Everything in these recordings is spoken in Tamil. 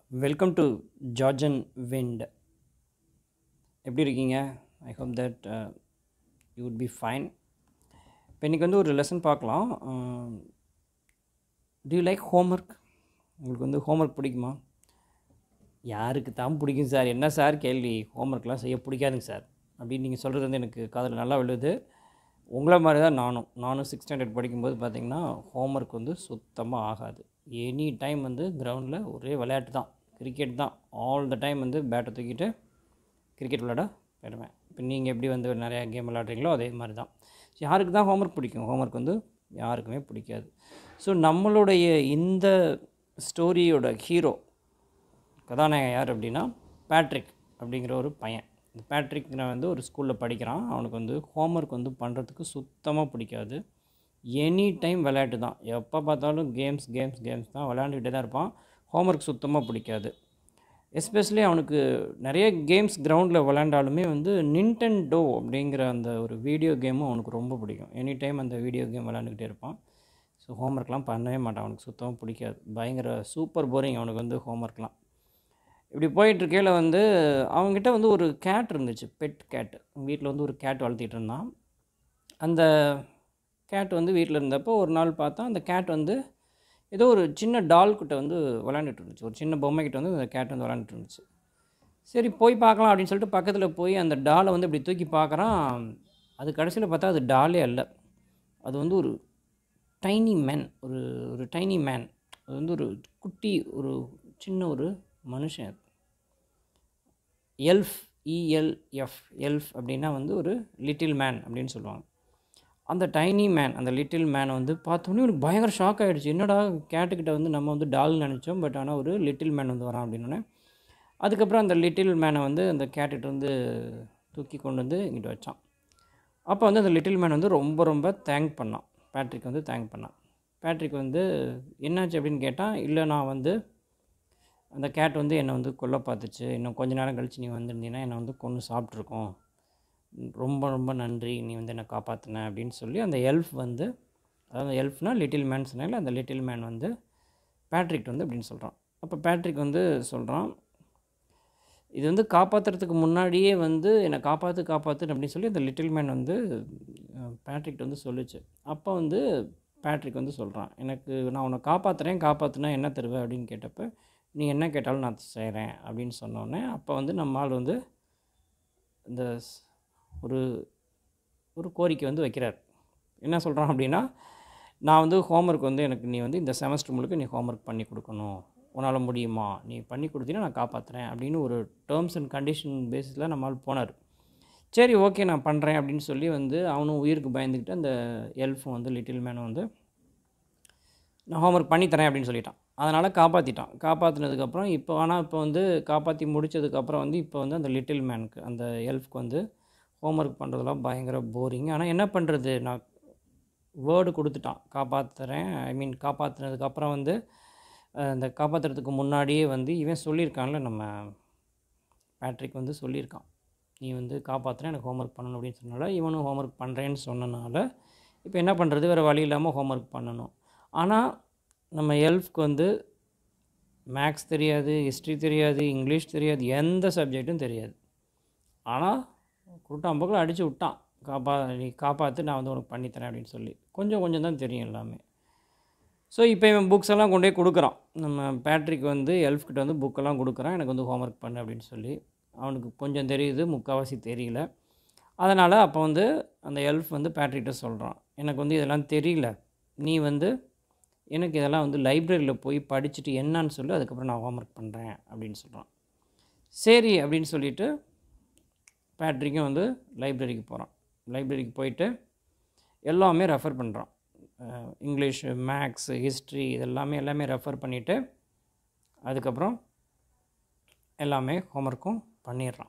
welcome to George and wind எப்படி இருக்கீங்க I hope that you would be fine இப்போ இன்றைக்கி வந்து ஒரு லெசன் பார்க்கலாம் do you லைக் ஹோம்ஒர்க் உங்களுக்கு வந்து ஹோம்ஒர்க் பிடிக்குமா யாருக்கு தான் பிடிக்கும் சார் என்ன சார் கேள்வி ஹோம்ஒர்க்லாம் செய்ய பிடிக்காதுங்க சார் அப்படின்னு நீங்கள் சொல்கிறது வந்து எனக்கு காதில் நல்லா விழுது உங்களை மாதிரி தான் நானும் நானும் சிக்ஸ் ஸ்டாண்டர்ட் படிக்கும்போது பார்த்தீங்கன்னா ஹோம்ஒர்க் வந்து சுத்தமாக ஆகாது எனி டைம் வந்து கிரவுண்டில் ஒரே விளையாட்டு தான் கிரிக்கெட் தான் ஆல் த டைம் வந்து பேட்டை தூக்கிட்டு கிரிக்கெட் விளையாட போயிடுவேன் இப்போ நீங்கள் எப்படி வந்து நிறையா கேம் விளையாடுறீங்களோ அதே மாதிரி தான் யாருக்கு தான் ஹோம்ஒர்க் பிடிக்கும் ஹோம்ஒர்க் வந்து யாருக்குமே பிடிக்காது ஸோ நம்மளுடைய இந்த ஸ்டோரியோட ஹீரோ கதாநாயகன் யார் அப்படின்னா பேட்ரிக் அப்படிங்கிற ஒரு பையன் இந்த பேட்ரிக்ங்கிற வந்து ஒரு ஸ்கூலில் படிக்கிறான் அவனுக்கு வந்து ஹோம்ஒர்க் வந்து பண்ணுறதுக்கு சுத்தமாக பிடிக்காது எனி டைம் விளையாட்டு தான் எப்போ பார்த்தாலும் கேம்ஸ் கேம்ஸ் கேம்ஸ் தான் விளையாண்டுக்கிட்டே தான் இருப்பான் ஹோம்ஒர்க் சுத்தமாக பிடிக்காது எஸ்பெஷலி அவனுக்கு நிறைய கேம்ஸ் கிரவுண்டில் விளையாண்டாலுமே வந்து நின்டென்டோ அப்படிங்கிற அந்த ஒரு வீடியோ கேமும் அவனுக்கு ரொம்ப பிடிக்கும் எனி டைம் அந்த வீடியோ கேம் விளையாண்டுக்கிட்டே இருப்பான் ஸோ ஹோம்ஒர்க்லாம் பண்ணவே மாட்டான் அவனுக்கு சுத்தமாக பிடிக்காது பயங்கர சூப்பர் போரிங் அவனுக்கு வந்து ஹோம்ஒர்க்லாம் இப்படி போயிட்டுருக்கையில் வந்து அவங்ககிட்ட வந்து ஒரு கேட் இருந்துச்சு பெட் கேட் வீட்டில் வந்து ஒரு கேட் வளர்த்திட்டு இருந்தான் அந்த கேட் வந்து வீட்டில் இருந்தப்போ ஒரு நாள் பார்த்தா அந்த கேட் வந்து ஏதோ ஒரு சின்ன டால் கிட்ட வந்து விளாண்டுட்டு இருந்துச்சு ஒரு சின்ன பொம்மைக்கிட்ட வந்து அந்த கேட் வந்து விளாண்டுட்டு இருந்துச்சு சரி போய் பார்க்கலாம் அப்படின்னு சொல்லிட்டு பக்கத்தில் போய் அந்த டாலை வந்து இப்படி தூக்கி பார்க்குறான் அது கடைசியில் பார்த்தா அது டாலே அல்ல அது வந்து ஒரு டைனி மேன் ஒரு ஒரு டைனி மேன் அது வந்து ஒரு குட்டி ஒரு சின்ன ஒரு மனுஷன் எல்ஃப் இஎல்எஃப் எல்ஃப் அப்படின்னா வந்து ஒரு லிட்டில் மேன் அப்படின்னு சொல்லுவாங்க அந்த டைனி மேன் அந்த லிட்டில் மேனை வந்து பார்த்தோன்னே எனக்கு பயங்கர ஷாக் ஆகிடுச்சு என்னடா கேட்டுக்கிட்ட வந்து நம்ம வந்து டால் நினச்சோம் பட் ஆனால் ஒரு லிட்டில் மேன் வந்து வரான் அப்படின்னோடனே அதுக்கப்புறம் அந்த லிட்டில் மேனை வந்து அந்த கேட்டுகிட்ட வந்து தூக்கி கொண்டு வந்து இங்கிட்ட வச்சான் அப்போ வந்து அந்த லிட்டில் மேன் வந்து ரொம்ப ரொம்ப தேங்க் பண்ணான் பேட்ரிக் வந்து தேங்க் பண்ணான் பேட்ரிக் வந்து என்னாச்சு அப்படின்னு கேட்டால் இல்லை நான் வந்து அந்த கேட் வந்து என்னை வந்து கொல்ல பார்த்துச்சு இன்னும் கொஞ்ச நேரம் கழித்து நீ வந்திருந்தீங்கன்னா என்னை வந்து கொன்று சாப்பிட்ருக்கோம் ரொம்ப ரொம்ப நன்றி நீ வந்து என்னை காப்பாற்றின அப்படின்னு சொல்லி அந்த எல்ஃப் வந்து அதாவது எல்ஃப்னால் லிட்டில் மேன் சொன்னால அந்த லிட்டில் மேன் வந்து பேட்ரிக் வந்து அப்படின்னு சொல்கிறான் அப்போ பேட்ரிக் வந்து சொல்கிறான் இது வந்து காப்பாற்றுறதுக்கு முன்னாடியே வந்து என்னை காப்பாற்று காப்பாற்று அப்படின்னு சொல்லி அந்த லிட்டில் மேன் வந்து பேட்ரிக் வந்து சொல்லுச்சு அப்போ வந்து பேட்ரிக் வந்து சொல்கிறான் எனக்கு நான் உன்னை காப்பாற்றுறேன் காப்பாற்றுனா என்ன தருவேன் அப்படின்னு கேட்டப்போ நீ என்ன கேட்டாலும் நான் செய்கிறேன் அப்படின்னு சொன்னோடனே அப்போ வந்து நம்ம ஆள் வந்து இந்த ஒரு ஒரு கோரிக்கை வந்து வைக்கிறார் என்ன சொல்கிறான் அப்படின்னா நான் வந்து ஹோம்ஒர்க் வந்து எனக்கு நீ வந்து இந்த செமஸ்டர் முழுக்க நீ ஹோம்ஒர்க் பண்ணி கொடுக்கணும் உன்னால் முடியுமா நீ பண்ணி கொடுத்தீங்கன்னா நான் காப்பாற்றுறேன் அப்படின்னு ஒரு டேர்ம்ஸ் அண்ட் கண்டிஷன் பேஸிஸில் நம்மளால் போனார் சரி ஓகே நான் பண்ணுறேன் அப்படின்னு சொல்லி வந்து அவனும் உயிருக்கு பயந்துக்கிட்டு அந்த எல்ஃபும் வந்து லிட்டில் மேனும் வந்து நான் ஹோம்ஒர்க் பண்ணித்தரேன் அப்படின்னு சொல்லிட்டான் அதனால் காப்பாற்றிட்டான் காப்பாற்றினதுக்கப்புறம் இப்போ ஆனால் இப்போ வந்து காப்பாற்றி முடித்ததுக்கப்புறம் வந்து இப்போ வந்து அந்த லிட்டில் மேனுக்கு அந்த எல்ஃப்க்கு வந்து ஹோம்ஒர்க் பண்ணுறதெல்லாம் பயங்கர போரிங் ஆனால் என்ன பண்ணுறது நான் வேர்டு கொடுத்துட்டான் காப்பாற்றுறேன் ஐ மீன் காப்பாற்றினதுக்கப்புறம் வந்து இந்த காப்பாற்றுறதுக்கு முன்னாடியே வந்து இவன் சொல்லியிருக்கான்ல நம்ம பேட்ரிக் வந்து சொல்லியிருக்கான் நீ வந்து காப்பாற்றுறேன் எனக்கு ஹோம்ஒர்க் பண்ணணும் அப்படின்னு சொன்னால இவனும் ஹோம்ஒர்க் பண்ணுறேன்னு சொன்னனால இப்போ என்ன பண்ணுறது வேறு வழி இல்லாமல் ஹோம்ஒர்க் பண்ணணும் ஆனால் நம்ம எல்ஃப்க்கு வந்து மேக்ஸ் தெரியாது ஹிஸ்ட்ரி தெரியாது இங்கிலீஷ் தெரியாது எந்த சப்ஜெக்ட்டும் தெரியாது ஆனால் குருட்டாம்போக்கில் அடித்து விட்டான் காப்பா நீ காப்பாற்று நான் வந்து உனக்கு பண்ணித்தரேன் அப்படின்னு சொல்லி கொஞ்சம் கொஞ்சம் தான் தெரியும் எல்லாமே ஸோ இப்போ இவன் புக்ஸ் எல்லாம் கொண்டே கொடுக்குறான் நம்ம பேட்ரிக் வந்து எல்ஃப்கிட்ட வந்து புக்கெல்லாம் கொடுக்குறான் எனக்கு வந்து ஹோம்ஒர்க் பண்ணு அப்படின்னு சொல்லி அவனுக்கு கொஞ்சம் தெரியுது முக்கால்வாசி தெரியல அதனால் அப்போ வந்து அந்த எல்ஃப் வந்து பேட்ரிக்கிட்ட சொல்கிறான் எனக்கு வந்து இதெல்லாம் தெரியல நீ வந்து எனக்கு இதெல்லாம் வந்து லைப்ரரியில் போய் படிச்சுட்டு என்னான்னு சொல்லி அதுக்கப்புறம் நான் ஹோம்ஒர்க் பண்ணுறேன் அப்படின்னு சொல்கிறான் சரி அப்படின்னு சொல்லிவிட்டு பேட்ரிக்கும் வந்து லைப்ரரிக்கு போகிறான் லைப்ரரிக்கு போயிட்டு எல்லாமே ரெஃபர் பண்ணுறான் இங்கிலீஷ் மேக்ஸு ஹிஸ்ட்ரி இதெல்லாமே எல்லாமே ரெஃபர் பண்ணிவிட்டு அதுக்கப்புறம் எல்லாமே ஹோம்ஒர்க்கும் பண்ணிடுறான்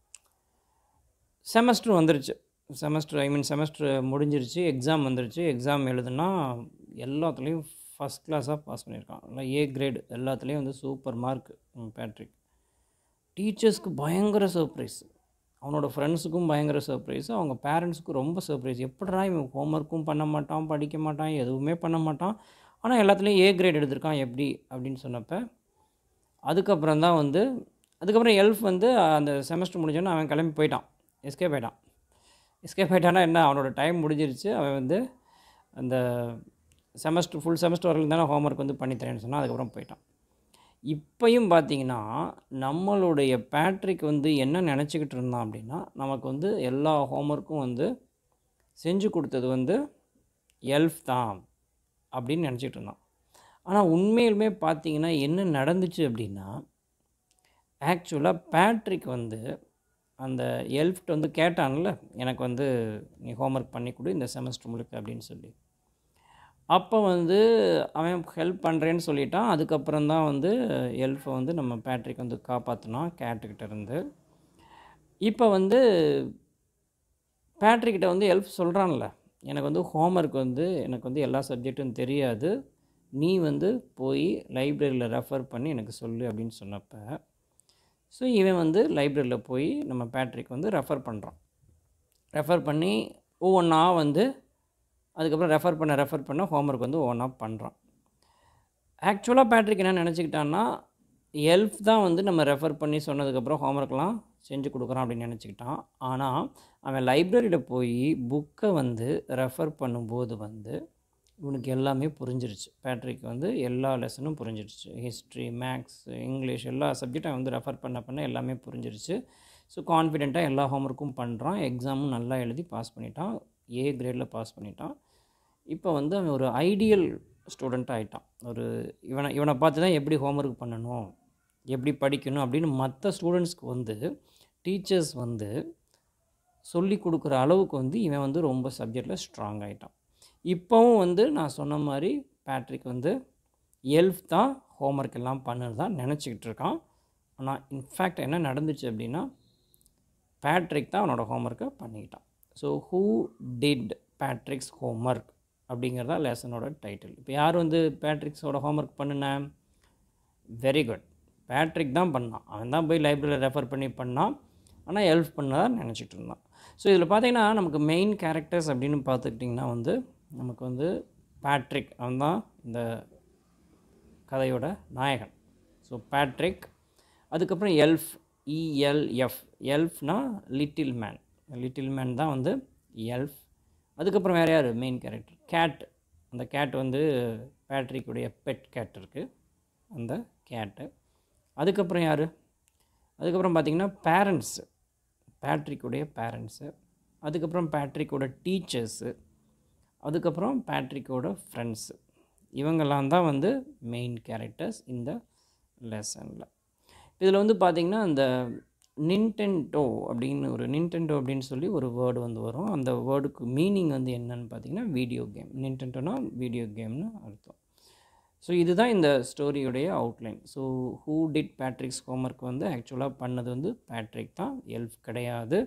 செமஸ்டர் வந்துருச்சு செமஸ்டர் ஐ மீன் செமஸ்டர் முடிஞ்சிருச்சு எக்ஸாம் வந்துருச்சு எக்ஸாம் எழுதுனா எல்லாத்துலேயும் ஃபஸ்ட் கிளாஸாக பாஸ் பண்ணியிருக்கான் நல்லா ஏ கிரேடு எல்லாத்துலேயும் வந்து சூப்பர் மார்க் பேட்ரிக் டீச்சர்ஸ்க்கு பயங்கர சர்ப்ரைஸ் அவனோட ஃப்ரெண்ட்ஸுக்கும் பயங்கர சர்ப்ரைஸ் அவங்க பேரண்ட்ஸுக்கும் ரொம்ப சர்ப்ரைஸ் எப்படா இவன் ஹோம்ஒர்க்கும் பண்ண மாட்டான் படிக்க மாட்டான் எதுவுமே பண்ண மாட்டான் ஆனால் எல்லாத்துலேயும் ஏ கிரேட் எடுத்திருக்கான் எப்படி அப்படின்னு சொன்னப்போ அதுக்கப்புறம் தான் வந்து அதுக்கப்புறம் எல்ஃப் வந்து அந்த செமஸ்டர் முடிஞ்சோன்னே அவன் கிளம்பி போயிட்டான் எஸ்கேப் ஆயிட்டான் எஸ்கேப் ஆயிட்டானா என்ன அவனோட டைம் முடிஞ்சிருச்சு அவன் வந்து அந்த செமஸ்டர் ஃபுல் செமஸ்டர் வரலும் தானே ஹோம்ஒர்க் வந்து பண்ணித்தரேன்னு சொன்னால் அதுக்கப்புறம் போயிட்டான் இப்பையும் பார்த்தீங்கன்னா நம்மளுடைய பேட்ரிக் வந்து என்ன நினச்சிக்கிட்டு இருந்தான் அப்படின்னா நமக்கு வந்து எல்லா ஹோம்ஒர்க்கும் வந்து செஞ்சு கொடுத்தது வந்து எல்ஃப் தான் அப்படின்னு நினச்சிட்டு இருந்தான் ஆனால் உண்மையிலுமே பார்த்தீங்கன்னா என்ன நடந்துச்சு அப்படின்னா ஆக்சுவலாக பேட்ரிக் வந்து அந்த எல்ஃப்ட் வந்து கேட்டான்ல எனக்கு வந்து நீ ஹோம்ஒர்க் பண்ணி கொடு இந்த செமஸ்டர் முழுக்க அப்படின்னு சொல்லி அப்போ வந்து அவன் ஹெல்ப் பண்ணுறேன்னு சொல்லிட்டான் அதுக்கப்புறம் தான் வந்து எல்ஃபை வந்து நம்ம பேட்ரிக் வந்து காப்பாற்றினான் கேட்டுக்கிட்ட இருந்து இப்போ வந்து பேட்ரிக்கிட்ட வந்து எல்ஃப் சொல்கிறான்ல எனக்கு வந்து ஹோம்ஒர்க் வந்து எனக்கு வந்து எல்லா சப்ஜெக்ட்டும் தெரியாது நீ வந்து போய் லைப்ரரியில் ரெஃபர் பண்ணி எனக்கு சொல்லு அப்படின்னு சொன்னப்போ ஸோ இவன் வந்து லைப்ரரியில் போய் நம்ம பேட்ரிக் வந்து ரெஃபர் பண்ணுறான் ரெஃபர் பண்ணி ஒவ்வொன்றா வந்து அதுக்கப்புறம் ரெஃபர் பண்ண ரெஃபர் பண்ண ஹோம்ஒர்க் வந்து ஒவ்வொன்றா பண்ணுறான் ஆக்சுவலாக பேட்ரிக் என்ன நினச்சிக்கிட்டான்னா எல்ஃப் தான் வந்து நம்ம ரெஃபர் பண்ணி சொன்னதுக்கப்புறம் ஹோம்ஒர்க்லாம் செஞ்சு கொடுக்குறான் அப்படின்னு நினச்சிக்கிட்டான் ஆனால் அவன் லைப்ரரியில் போய் புக்கை வந்து ரெஃபர் பண்ணும்போது வந்து இவனுக்கு எல்லாமே புரிஞ்சிருச்சு பேட்ரிக் வந்து எல்லா லெசனும் புரிஞ்சிருச்சு ஹிஸ்ட்ரி மேக்ஸ் இங்கிலீஷ் எல்லா சப்ஜெக்டும் வந்து ரெஃபர் பண்ண பண்ண எல்லாமே புரிஞ்சிருச்சு ஸோ கான்ஃபிடெண்ட்டாக எல்லா ஹோம்ஒர்க்கும் பண்ணுறான் எக்ஸாமும் நல்லா எழுதி பாஸ் பண்ணிட்டான் ஏ கிரேடில் பாஸ் பண்ணிட்டான் இப்போ வந்து அவன் ஒரு ஐடியல் ஸ்டூடெண்ட்டாக ஆகிட்டான் ஒரு இவனை இவனை பார்த்து தான் எப்படி ஹோம்ஒர்க் பண்ணணும் எப்படி படிக்கணும் அப்படின்னு மற்ற ஸ்டூடெண்ட்ஸ்க்கு வந்து டீச்சர்ஸ் வந்து சொல்லி கொடுக்குற அளவுக்கு வந்து இவன் வந்து ரொம்ப சப்ஜெக்டில் ஸ்ட்ராங் ஆகிட்டான் இப்போவும் வந்து நான் சொன்ன மாதிரி பேட்ரிக் வந்து எல்ஃப் தான் ஹோம்ஒர்க் எல்லாம் பண்ணுறது தான் நினச்சிக்கிட்டு இருக்கான் ஆனால் இன்ஃபேக்ட் என்ன நடந்துச்சு அப்படின்னா பேட்ரிக் தான் அவனோட ஹோம்ஒர்க்கை பண்ணிக்கிட்டான் so who did Patrick's homework அப்படிங்கிறதா லெசனோட டைட்டில் இப்போ யார் வந்து பேட்ரிக்ஸோட ஹோம்ஒர்க் பண்ணுனேன் வெரி குட் பேட்ரிக் தான் பண்ணான் அவன் தான் போய் லைப்ரரியில் ரெஃபர் பண்ணி பண்ணான் ஆனால் ஹெல்ப் பண்ணதாக நினச்சிட்டு இருந்தான் ஸோ இதில் பார்த்தீங்கன்னா நமக்கு மெயின் கேரக்டர்ஸ் அப்படின்னு பார்த்துக்கிட்டிங்கன்னா வந்து நமக்கு வந்து பேட்ரிக் அவன் தான் இந்த கதையோட நாயகன் ஸோ பேட்ரிக் அதுக்கப்புறம் எல்ஃப் இஎல்எஃப் எல்ஃப்னா லிட்டில் மேன் லிட்டில் மேன் தான் வந்து எல்ஃப் அதுக்கப்புறம் வேறு யார் மெயின் கேரக்டர் கேட் அந்த கேட் வந்து பேட்ரிக்குடைய பெட் கேட் இருக்குது அந்த கேட்டு அதுக்கப்புறம் யார் அதுக்கப்புறம் பார்த்திங்கன்னா பேரண்ட்ஸு பேட்ரிக்குடைய பேரண்ட்ஸு அதுக்கப்புறம் பேட்ரிக்கோட டீச்சர்ஸு அதுக்கப்புறம் பேட்ரிக்கோட ஃப்ரெண்ட்ஸு இவங்கெல்லாம் தான் வந்து மெயின் கேரக்டர்ஸ் இந்த லெசனில் இதில் வந்து பார்த்திங்கன்னா அந்த நின்டென்டோ அப்படின்னு ஒரு நின்டென்டோ அப்படின்னு சொல்லி ஒரு வேர்டு வந்து வரும் அந்த வேர்டுக்கு மீனிங் வந்து என்னன்னு பார்த்தீங்கன்னா வீடியோ கேம் நின்டென்டோனா வீடியோ கேம்னு அர்த்தம் ஸோ இதுதான் இந்த ஸ்டோரியுடைய outline so who did Patrick's homework வந்து ஆக்சுவலாக பண்ணது வந்து பேட்ரிக் தான் எல்ஃப் கிடையாது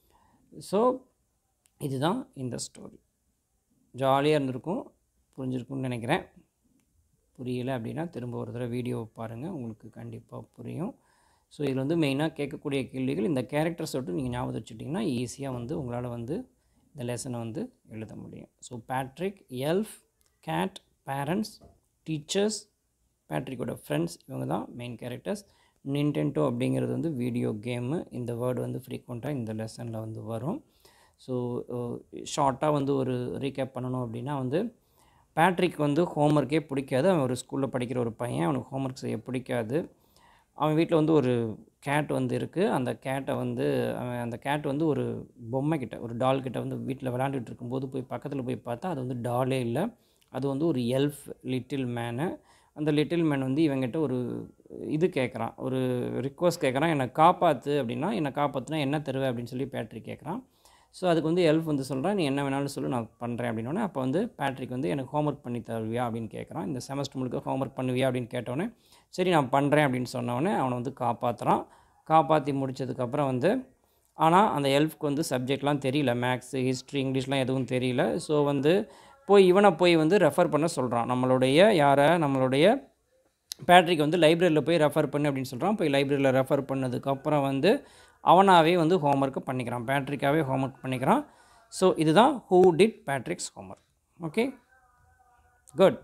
ஸோ இதுதான் இந்த ஸ்டோரி ஜாலியாக இருந்திருக்கும் புரிஞ்சிருக்கும்னு நினைக்கிறேன் புரியலை அப்படின்னா திரும்ப ஒரு தடவை வீடியோ பாருங்கள் உங்களுக்கு கண்டிப்பாக புரியும் ஸோ இதில் வந்து மெயினாக கேட்கக்கூடிய கேள்விகள் இந்த கேரக்டர்ஸ் விட்டு நீங்கள் ஞாபகம் வச்சுட்டிங்கன்னா ஈஸியாக வந்து உங்களால் வந்து இந்த லெசனை வந்து எழுத முடியும் so Patrick elf cat parents teachers பேட்ரிக்கோட ஃப்ரெண்ட்ஸ் இவங்க தான் மெயின் கேரக்டர்ஸ் நின்டென்டோ அப்படிங்கிறது வந்து வீடியோ கேமு இந்த வேர்டு வந்து ஃப்ரீக்வெண்ட்டாக இந்த லெசனில் வந்து வரும் ஸோ ஷார்ட்டாக வந்து ஒரு ரீகேப் பண்ணணும் அப்படின்னா வந்து பேட்ரிக் வந்து ஹோம்ஒர்க்கே பிடிக்காது அவன் ஒரு ஸ்கூலில் படிக்கிற ஒரு பையன் அவனுக்கு ஹோம்ஒர்க் செய்ய பிடிக்காது அவன் வீட்டில் வந்து ஒரு கேட் வந்து இருக்குது அந்த கேட்டை வந்து அவன் அந்த கேட் வந்து ஒரு பொம்மை கிட்ட ஒரு டால் கிட்ட வந்து வீட்டில் விளாண்டுட்டு இருக்கும்போது போய் பக்கத்தில் போய் பார்த்தா அது வந்து டாலே இல்லை அது வந்து ஒரு எல்ஃப் லிட்டில் மேனு அந்த லிட்டில் மேன் வந்து இவங்கிட்ட ஒரு இது கேட்குறான் ஒரு ரிக்வஸ்ட் கேட்குறான் என்னை காப்பாற்று அப்படின்னா என்னை காப்பாற்றுனா என்ன தருவேன் அப்படின்னு சொல்லி பேட்ரிக் கேட்குறான் ஸோ அதுக்கு வந்து எல்ஃப் வந்து சொல்கிறான் நீ என்ன வேணாலும் சொல்லு நான் பண்ணுறேன் அப்படின்னோடனே அப்போ வந்து பேட்ரிக் வந்து எனக்கு ஹோம்ஒர்க் பண்ணி தருவியா அப்படின்னு கேட்குறான் இந்த செமஸ்டர் முழுக்க ஹோம்ஒர்க் பண்ணுவியா அப்படின்னு கேட்டோடனே சரி நான் பண்ணுறேன் அப்படின்னு சொன்னவொடனே அவனை வந்து காப்பாற்றுறான் காப்பாற்றி முடிச்சதுக்கப்புறம் வந்து ஆனால் அந்த எல்ஃப்க்கு வந்து சப்ஜெக்ட்லாம் தெரியல மேக்ஸு ஹிஸ்ட்ரி இங்கிலீஷ்லாம் எதுவும் தெரியல ஸோ வந்து போய் இவனை போய் வந்து ரெஃபர் பண்ண சொல்கிறான் நம்மளுடைய யாரை நம்மளுடைய பேட்ரிக் வந்து லைப்ரரியில் போய் ரெஃபர் பண்ணு அப்படின்னு சொல்கிறான் போய் லைப்ரரியில் ரெஃபர் பண்ணதுக்கப்புறம் வந்து அவனாகவே வந்து ஹோம்ஒர்க்கு பண்ணிக்கிறான் பேட்ரிக்காகவே ஹோம்ஒர்க் பண்ணிக்கிறான் ஸோ இதுதான் who did Patrick's homework okay good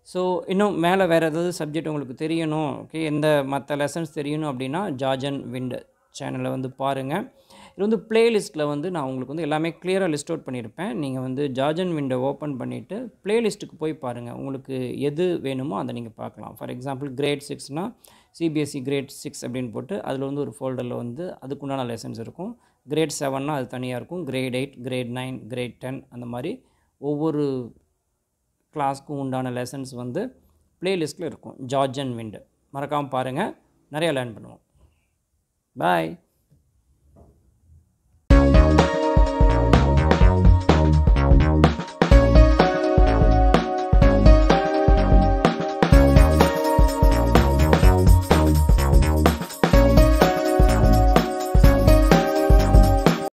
so இன்னும் மேலே வேறு ஏதாவது சப்ஜெக்ட் உங்களுக்கு தெரியணும் ஓகே எந்த மற்ற லெசன்ஸ் தெரியணும் அப்படின்னா ஜார்ஜன் விண்ட் சேனலை வந்து பாருங்கள் இது வந்து பிளேலிஸ்ட்டில் வந்து நான் உங்களுக்கு வந்து எல்லாமே கிளியராக லிஸ்ட் அவுட் பண்ணியிருப்பேன் நீங்கள் வந்து ஜார்ஜன் விண்டை ஓப்பன் பண்ணிவிட்டு பிளேலிஸ்ட்டுக்கு போய் பாருங்கள் உங்களுக்கு எது வேணுமோ அதை நீங்கள் பார்க்கலாம் ஃபார் எக்ஸாம்பிள் கிரேட் சிக்ஸ்னால் சிபிஎஸ்சி கிரேட் சிக்ஸ் அப்படின்னு போட்டு அதில் வந்து ஒரு ஃபோல்டரில் வந்து அதுக்குண்டான லெசன்ஸ் இருக்கும் கிரேட் செவன்னா அது தனியாக இருக்கும் grade eight grade nine grade ten அந்த மாதிரி ஒவ்வொரு கிளாஸ்க்கும் உண்டான லெசன்ஸ் வந்து ப்ளேலிஸ்ட்டில் இருக்கும் ஜார்ஜ் அண்ட் விண்டு மறக்காமல் பாருங்கள் நிறையா லேர்ன் பண்ணுவோம் பாய்